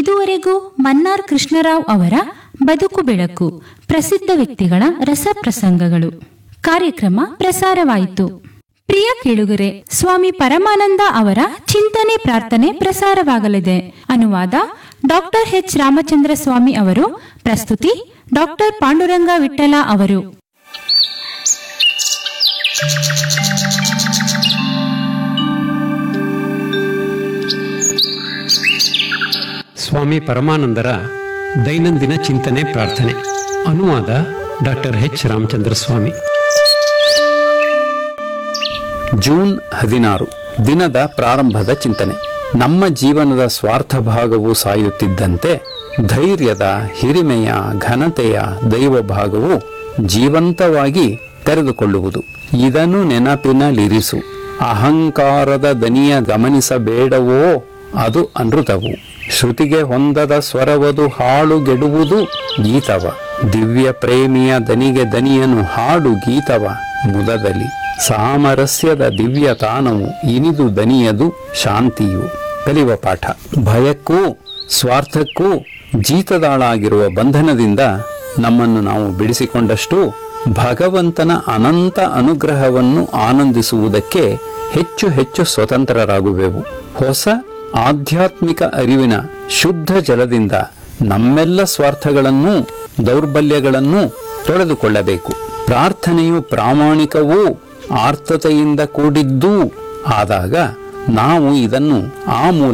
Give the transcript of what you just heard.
ಇದುವರೆಗೂ ಮನ್ನಾರ್ ಕೃಷ್ಣರಾವ್ ಅವರ ಬದುಕು ಬೆಳಕು ಪ್ರಸಿದ್ಧ ವ್ಯಕ್ತಿಗಳ ರಸಪ್ರಸಂಗಗಳು ಕಾರ್ಯಕ್ರಮ ಪ್ರಸಾರವಾಯಿತು ಪ್ರಿಯ ಕೇಳುಗರೆ ಸ್ವಾಮಿ ಪರಮಾನಂದ ಅವರ ಚಿಂತನೆ ಪ್ರಾರ್ಥನೆ ಪ್ರಸಾರವಾಗಲಿದೆ ಅನುವಾದ ಡಾಕ್ಟರ್ ಎಚ್ ರಾಮಚಂದ್ರ ಸ್ವಾಮಿ ಅವರು ಪ್ರಸ್ತುತಿ ಡಾಕ್ಟರ್ ಪಾಂಡುರಂಗ ವಿಠಲ ಅವರು ಸ್ವಾಮಿ ಪರಮಾನಂದರ ದೈನಂದಿನ ಚಿಂತನೆ ಪ್ರಾರ್ಥನೆ ಅನುವಾದ doctor H Ramachandra Swamy June ಹದಿನಾರು ದಿನದ ಪ್ರಾರಂಭದ ಚಿಂತನೆ ನಮ್ಮ ಜೀವನದ ಸ್ವಾರ್ಥ ಭಾಗವು ಸಾಯುತ್ತಿದ್ದಂತೆ ಧೈರ್ಯದ ಹಿರಿಮೆಯ ಘನತೆಯ ದೈವ ಭಾಗವು ಜೀವಂತವಾಗಿ ತೆರೆದುಕೊಳ್ಳುವುದು ಇದನ್ನು ನೆನಪಿನಲ್ಲಿರಿಸು ಅಹಂಕಾರದ ದನಿಯ ಗಮನಿಸಬೇಡವೋ ಅದು ಅನೃತವು ಶ್ರುತಿಗೆ ಹೊಂದದ ಸ್ವರವದು ಹಾಳುಗೆಡುವುದು ಗೀತವ ದಿವ್ಯ ಪ್ರೇಮಿಯ ದನಿಗೆ ದನಿಯನು ಹಾಡು ಗೀತವ ಮುದದಲ್ಲಿ ಸಾಮರಸ್ಯದ ದಿವ್ಯ ತಾನವು ಇನಿದು ದನಿಯದು ಶಾಂತಿಯು ಕಲಿಯುವ ಪಾಠ ಭಯಕ್ಕೂ ಸ್ವಾರ್ಥಕ್ಕೂ ಜೀತದಾಳಾಗಿರುವ ಬಂಧನದಿಂದ ನಮ್ಮನ್ನು ನಾವು ಬಿಡಿಸಿಕೊಂಡಷ್ಟು ಭಗವಂತನ ಅನಂತ ಅನುಗ್ರಹವನ್ನು ಆನಂದಿಸುವುದಕ್ಕೆ ಹೆಚ್ಚು ಹೆಚ್ಚು ಸ್ವತಂತ್ರರಾಗುವೆವು ಹೊಸ ಆಧ್ಯಾತ್ಮಿಕ ಅರಿವಿನ ಶುದ್ಧ ಜಲದಿಂದ ನಮ್ಮೆಲ್ಲ ಸ್ವಾರ್ಥಗಳನ್ನೂ ದೌರ್ಬಲ್ಯಗಳನ್ನೂ ತೊಳೆದುಕೊಳ್ಳಬೇಕು ಪ್ರಾರ್ಥನೆಯು ಪ್ರಾಮಾಣಿಕವೂ ಆರ್ತತೆಯಿಂದ ಕೂಡಿದ್ದೂ ಆದಾಗ ನಾವು ಇದನ್ನು ಆ ಮೂಲಕ